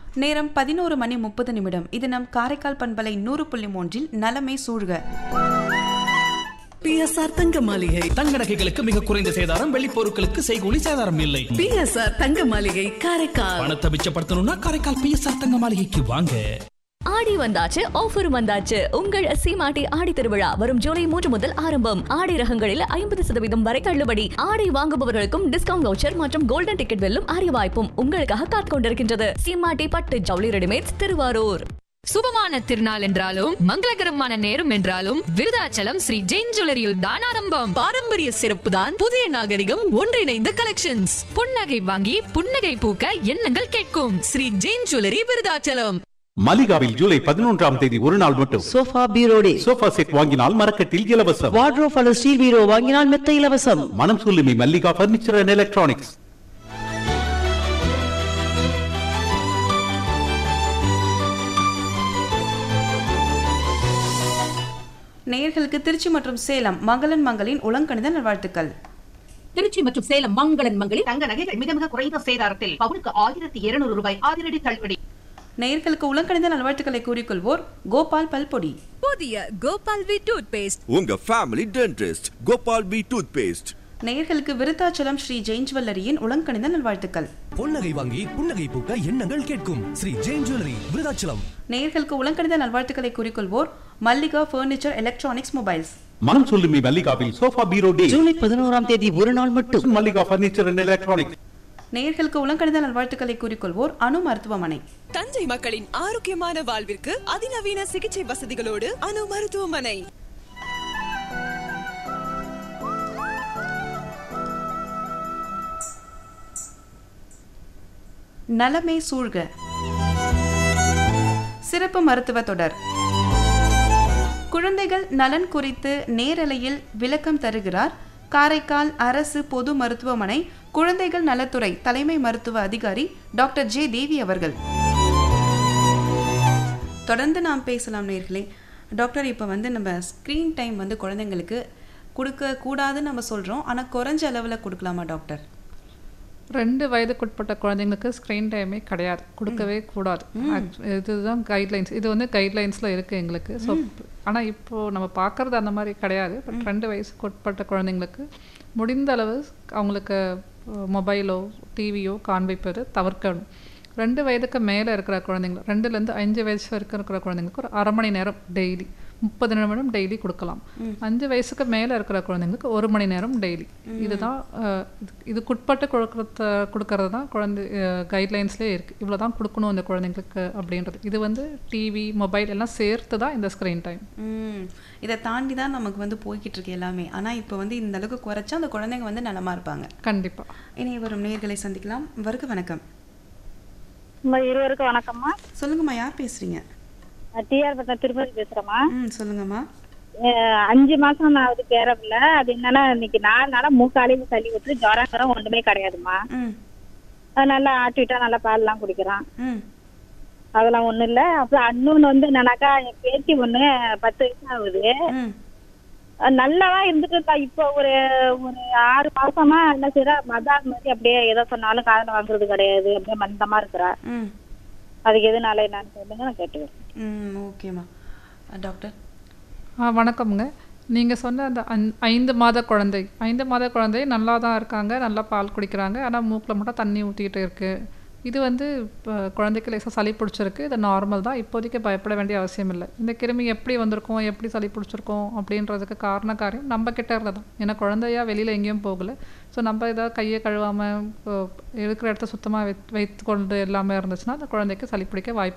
நேரம் பதினோரு மணி முப்பது நிமிடம் இது நம் காரைக்கால் பண்பலை நூறு புள்ளி மூன்றில் நலமே சூழ்க பிஎஸ்ஆர் தங்க மாளிகை தங்க நகைகளுக்கு மிக குறைந்த சேதாரம் வெள்ளி பொருட்களுக்கு செய்கூலி சேதாரம் இல்லை பிஎஸ்ஆர் தங்க மாளிகை காரைக்கால் பணத்தை மிச்சப்படுத்தணும்னா காரைக்கால் பிஎஸ்ஆர் தங்க மாளிகைக்கு வாங்க ஆடி வந்தாச்சு ஆஃபர் வந்தாச்சு உங்கள் சீமாட்டி ஆடி திருவிழா வரும் ஜூலை மூன்று முதல் ஆரம்பம் ஆடி ரகங்களில் ஐம்பது சதவீதம் வரை தள்ளுபடி ஆடை வாங்குபவர்களுக்கும் டிஸ்கவுண்ட் வவுச்சர் மற்றும் கோல்டன் டிக்கெட் வெல்லும் அரிய வாய்ப்பும் உங்களுக்காக காத்துக் கொண்டிருக்கின்றது சீமாட்டி பட்டு ஜவுளி ரெடிமேட்ஸ் திருவாரூர் சுபமான திருநாள் என்றாலும் மங்களகரமான நேரம் என்றாலும் விருதாச்சலம் ஸ்ரீ ஜெயின் ஜுவல்லரியில் தான் ஆரம்பம் பாரம்பரிய சிறப்பு தான் புதிய நாகரிகம் ஒன்றிணைந்த கலெக்ஷன்ஸ் புன்னகை வாங்கி புன்னகை பூக்க எண்ணங்கள் கேட்கும் ஸ்ரீ ஜெயின் ஜுவல்லரி விருதாச்சலம் மலிகாவில் ஜூலை பதினொன்றாம் தேதி ஒரு நாள் மட்டும் சோஃபா பீரோ டே சோஃபா செட் வாங்கினால் மரக்கட்டில் இலவசம் வார்ட்ரோப் அல்லது ஸ்டீல் பீரோ வாங்கினால் மெத்த இலவசம் மனம் சொல்லுமி மல்லிகா பர்னிச்சர் அண்ட் எலக்ட்ரானிக்ஸ் நேயர்களுக்கு திருச்சி மற்றும் சேலம் மங்களன் மங்களின் உளங்கணித நல்வாழ்த்துக்கள் திருச்சி மற்றும் சேலம் மங்களன் மங்களில் தங்க நகைகள் மிக மிக குறைந்த சேதாரத்தில் பவுனுக்கு ஆயிரத்தி இருநூறு ரூபாய் அதிரடி தள்ளுபடி நேயர்களுக்கு உளங்கணித நல்வாழ்த்துக்களை கூறிக்கொள்வோர் கோபால் பல்பொடி புதிய கோபால் வி டூத் பேஸ்ட் உங்க family dentist Gopal P toothpaste நேயர்களுக்கு விருத்தாச்சலம் ஸ்ரீ ஜெயின் ஜுவல்லரியின் உளங்கணித நல்வாழ்த்துக்கள் பொன்னகை வாங்கி புன்னகை பூக்க எண்ணங்கள் கேட்கும் ஸ்ரீ ஜெயின் ஜுவல்லரி விருதாச்சலம் நேயர்களுக்கு உளங்கணித நல்வாழ்த்துக்களை கூறிக்கொள்வோர் மல்லிகா ஃபர்னிச்சர் எலக்ட்ரானிக்ஸ் மொபைல்ஸ் மனம் சொல்லுமி மல்லிகாவில் சோஃபா பீரோ டே ஜூலை பதினோராம் தேதி ஒரு நாள் மட்டும் மல்லிகா பர்னிச்சர் அண்ட் எலக்ட்ரானிக்ஸ் நேயர்களுக்கு உளங்கணித நல்வாழ்த்துக்களை கூறிக்கொள்வோர் அணு மருத்துவமனை தஞ்சை மக்களின் ஆரோக்கியமான வாழ்விற்கு அதிநவீன சிகிச்சை வசதிகளோடு அணு மருத்துவமனை நலமே சூழ்க சிறப்பு மருத்துவ தொடர் குழந்தைகள் நலன் குறித்து நேரலையில் விளக்கம் தருகிறார் காரைக்கால் அரசு பொது மருத்துவமனை குழந்தைகள் நலத்துறை தலைமை மருத்துவ அதிகாரி டாக்டர் ஜே தேவி அவர்கள் தொடர்ந்து நாம் பேசலாம் நேர்களே டாக்டர் இப்போ வந்து நம்ம ஸ்க்ரீன் டைம் வந்து குழந்தைங்களுக்கு கொடுக்க கூடாதுன்னு நம்ம சொல்கிறோம் ஆனால் குறைஞ்ச அளவில் கொடுக்கலாமா டாக்டர் ரெண்டு வயதுக்குட்பட்ட குழந்தைங்களுக்கு ஸ்க்ரீன் டைமே கிடையாது கொடுக்கவே கூடாது Act- இதுதான் கைட்லைன்ஸ் இது வந்து கைட்லைன்ஸில் இருக்குது எங்களுக்கு ஸோ ஆனால் இப்போது நம்ம பார்க்குறது அந்த மாதிரி கிடையாது பட் ரெண்டு வயசுக்கு உட்பட்ட குழந்தைங்களுக்கு முடிந்த அளவு அவங்களுக்கு மொபைலோ டிவியோ காண்பிப்பது தவிர்க்கணும் ரெண்டு வயதுக்கு மேலே இருக்கிற குழந்தைங்க ரெண்டுலேருந்து அஞ்சு வயசு வரைக்கும் இருக்கிற குழந்தைங்களுக்கு ஒரு அரை மணி நேரம் டெய்லி முப்பது நிமிடம் டெய்லி கொடுக்கலாம் அஞ்சு வயசுக்கு மேலே இருக்கிற குழந்தைங்களுக்கு ஒரு மணி நேரம் டெய்லி இதுதான் அஹ், இது- இதுக்குட்பட்டு கொடுக்கறத கொடுக்கறது தான் குழந்தை கைட்லைன்ஸ்லேயே இருக்குது இவ்வளோ தான் கொடுக்கணும் இந்த குழந்தைங்களுக்கு அப்படின்றது இது வந்து டிவி மொபைல் எல்லாம் சேர்த்து தான் இந்த ஸ்க்ரீன் டைம் ம் இதை தாண்டி தான் நமக்கு வந்து போய்கிட்டு இருக்கு எல்லாமே ஆனால் இப்போ வந்து இந்த அளவுக்கு குறைச்சா அந்த குழந்தைங்க வந்து நலமா இருப்பாங்க கண்டிப்பாக இனி வரும் நேர்களை சந்திக்கலாம் வருக வணக்கம் இருவருக்கும் வணக்கம்மா சொல்லுங்கம்மா யார் பேசுறீங்க டிஆர் பட்டம் திருப்பதி பேசுறேம்மா ம் சொல்லுங்கம்மா அஹ் அஞ்சு மாசம் நான் அது பேரவில்ல அது என்னன்னா இன்னைக்கு நாலு நாளா மூக்காலையும் சளி விட்டு ஜுரம் ஜுரம் ஒன்றுமே கிடையாதும்மா ம் அது நல்லா ஆட்டி விட்டா நல்லா பால்லாம் குடிக்கிறான் ம் அதெல்லாம் ஒண்ணும் இல்ல அப்புறம் இன்னொன்னு வந்து என்னன்னாக்கா என் பேத்தி ஒண்ணு பத்து வயசு ஆகுது ம் அது நல்லாதான் இருந்துட்டு இருக்கா இப்போ ஒரு ஒரு ஆறு மாசமா என்ன செய்யறா மதான் மாதிரி அப்படியே எதை சொன்னாலும் காதுல வாங்குறது கிடையாது அப்படியே மந்தமா இருக்கிறா ம் அதுக்கு எதுனால என்னன்னு சொல்லுங்க நான் கேட்டுக்கிறேன் ம் ஓகேம்மா அஹ், டாக்டர் ஆ வணக்கம்ங்க நீங்கள் சொன்ன அந்த அஞ் ஐந்து மாத குழந்தை ஐந்து மாத குழந்தை நல்லா தான் இருக்காங்க நல்லா பால் குடிக்கிறாங்க ஆனால் மூக்கில் மட்டும் தண்ணி ஊற்றிக்கிட்டு இருக்குது இது வந்து இப்போ குழந்தைக்கு லேசாக சளி பிடிச்சிருக்கு இது நார்மல் தான் இப்போதைக்கு பயப்பட வேண்டிய அவசியம் இல்லை இந்த கிருமி எப்படி வந்திருக்கும் எப்படி சளி பிடிச்சிருக்கோம் அப்படின்றதுக்கு காரண காரியம் நம்ம கிட்ட இருந்து தான் ஏன்னா குழந்தையா வெளியில் எங்கேயும் போகல ஸோ நம்ம ஏதாவது கையை கழுவாமல் இருக்கிற இடத்த சுத்தமாக வைத்து வைத்து கொண்டு எல்லாமே இருந்துச்சுன்னா அந்த குழந்தைக்கு சளி பிடிக்க வாய்ப்பு